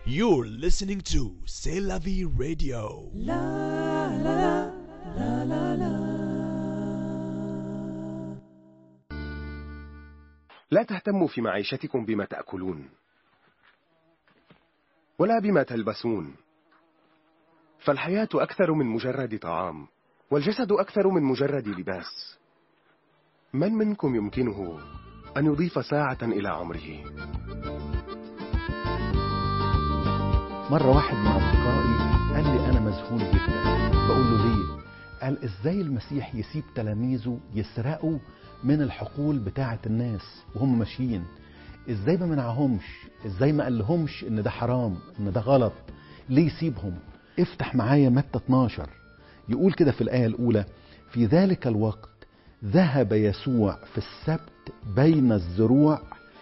You're listening to C'est la vie radio. لا تهتموا في معيشتكم بما تأكلون ولا بما تلبسون فالحياة أكثر من مجرد طعام والجسد أكثر من مجرد لباس من منكم يمكنه أن يضيف ساعة إلى عمره مرة واحد من أصدقائي قال لي أنا مذهول جدا بقول له ليه؟ قال إزاي المسيح يسيب تلاميذه يسرقوا من الحقول بتاعة الناس وهم ماشيين إزاي ما منعهمش إزاي ما قالهمش إن ده حرام إن ده غلط ليه يسيبهم افتح معايا متى 12 يقول كده في الآية الأولى في ذلك الوقت ذهب يسوع في السبت بين الزروع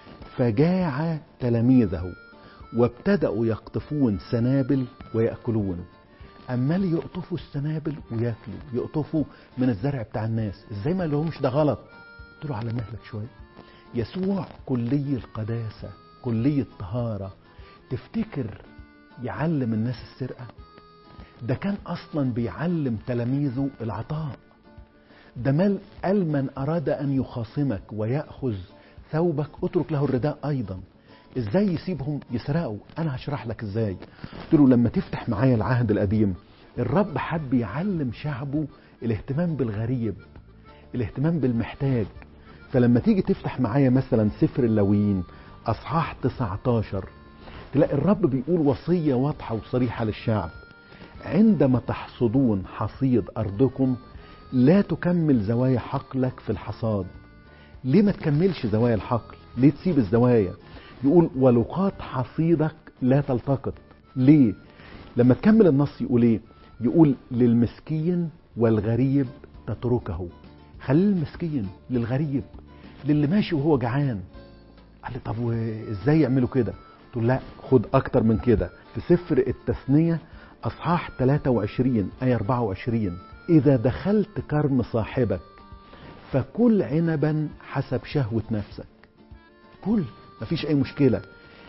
فجاع تلاميذه وابتدأوا يقطفون سنابل ويأكلون أما اللي يقطفوا السنابل وياكلوا يقطفوا من الزرع بتاع الناس ازاي ما لهمش ده غلط قلت له على مهلك شوية يسوع كلي القداسة كلي الطهارة تفتكر يعلم الناس السرقة ده كان أصلا بيعلم تلاميذه العطاء ده مال قال من أراد أن يخاصمك ويأخذ ثوبك اترك له الرداء أيضا ازاي يسيبهم يسرقوا انا هشرح لك ازاي قلت له لما تفتح معايا العهد القديم الرب حب يعلم شعبه الاهتمام بالغريب الاهتمام بالمحتاج فلما تيجي تفتح معايا مثلا سفر اللاويين اصحاح 19 تلاقي الرب بيقول وصيه واضحه وصريحه للشعب عندما تحصدون حصيد ارضكم لا تكمل زوايا حقلك في الحصاد ليه ما تكملش زوايا الحقل ليه تسيب الزوايا يقول ولقاط حصيدك لا تلتقط ليه لما تكمل النص يقول ايه يقول للمسكين والغريب تتركه خلي المسكين للغريب للي ماشي وهو جعان قال لي طب وازاي يعملوا كده قلت له لا خد اكتر من كده في سفر التثنية اصحاح 23 ايه 24 اذا دخلت كرم صاحبك فكل عنبا حسب شهوة نفسك كل مفيش اي مشكلة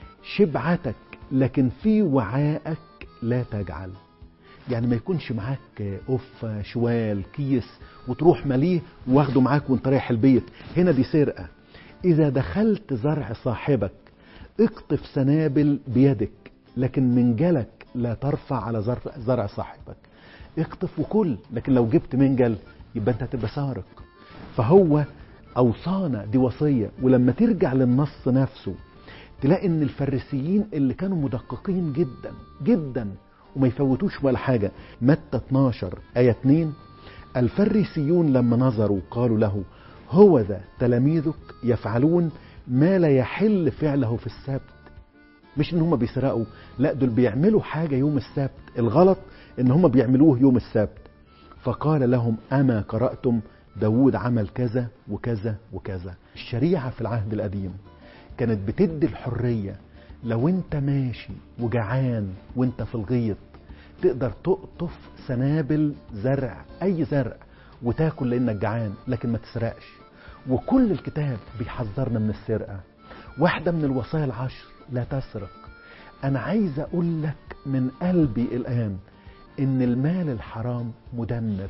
شبعتك لكن في وعائك لا تجعل يعني ما يكونش معاك قفة شوال كيس وتروح مليه واخده معاك وانت رايح البيت هنا دي سرقة اذا دخلت زرع صاحبك اقطف سنابل بيدك لكن منجلك لا ترفع على زرع, زرع صاحبك اقطف وكل لكن لو جبت منجل يبقى انت هتبقى سارق فهو اوصانا دي وصيه ولما ترجع للنص نفسه تلاقي ان الفريسيين اللي كانوا مدققين جدا جدا وما يفوتوش ولا حاجه متى 12 ايه 2 الفريسيون لما نظروا قالوا له هو ذا تلاميذك يفعلون ما لا يحل فعله في السبت مش ان هم بيسرقوا لا دول بيعملوا حاجه يوم السبت الغلط ان هم بيعملوه يوم السبت فقال لهم اما قراتم داود عمل كذا وكذا وكذا الشريعة في العهد القديم كانت بتدي الحرية لو انت ماشي وجعان وانت في الغيط تقدر تقطف سنابل زرع اي زرع وتاكل لانك جعان لكن ما تسرقش وكل الكتاب بيحذرنا من السرقة واحدة من الوصايا العشر لا تسرق انا عايز اقول لك من قلبي الان ان المال الحرام مدمر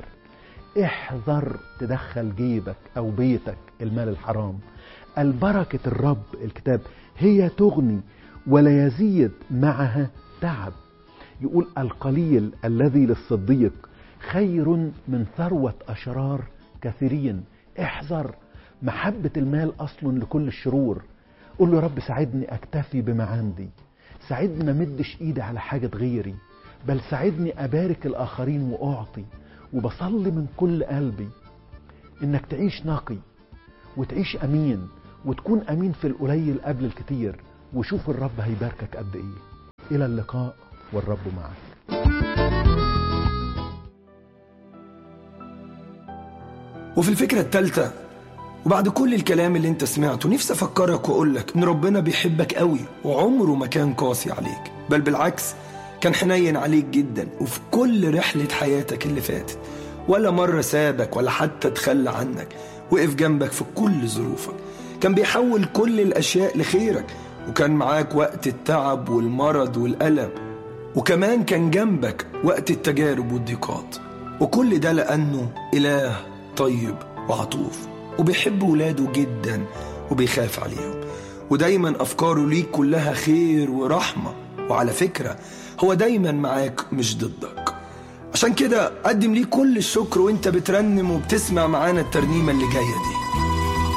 احذر تدخل جيبك او بيتك المال الحرام البركة الرب الكتاب هي تغني ولا يزيد معها تعب يقول القليل الذي للصديق خير من ثروة أشرار كثيرين احذر محبة المال أصل لكل الشرور قول له يا رب ساعدني أكتفي بما عندي ساعدني ما مدش إيدي على حاجة غيري بل ساعدني أبارك الآخرين وأعطي وبصلي من كل قلبي انك تعيش نقي وتعيش امين وتكون امين في القليل قبل الكتير وشوف الرب هيباركك قد ايه الى اللقاء والرب معك وفي الفكرة التالتة وبعد كل الكلام اللي انت سمعته نفسي افكرك واقول لك ان ربنا بيحبك قوي وعمره ما كان قاسي عليك بل بالعكس كان حنين عليك جدا وفي كل رحلة حياتك اللي فاتت ولا مرة سابك ولا حتى تخلى عنك وقف جنبك في كل ظروفك كان بيحول كل الأشياء لخيرك وكان معاك وقت التعب والمرض والألم وكمان كان جنبك وقت التجارب والضيقات وكل ده لأنه إله طيب وعطوف وبيحب ولاده جدا وبيخاف عليهم ودايما أفكاره ليك كلها خير ورحمة وعلى فكرة هو دايما معاك مش ضدك عشان كده قدم ليه كل الشكر وانت بترنم وبتسمع معانا الترنيمة اللي جاية دي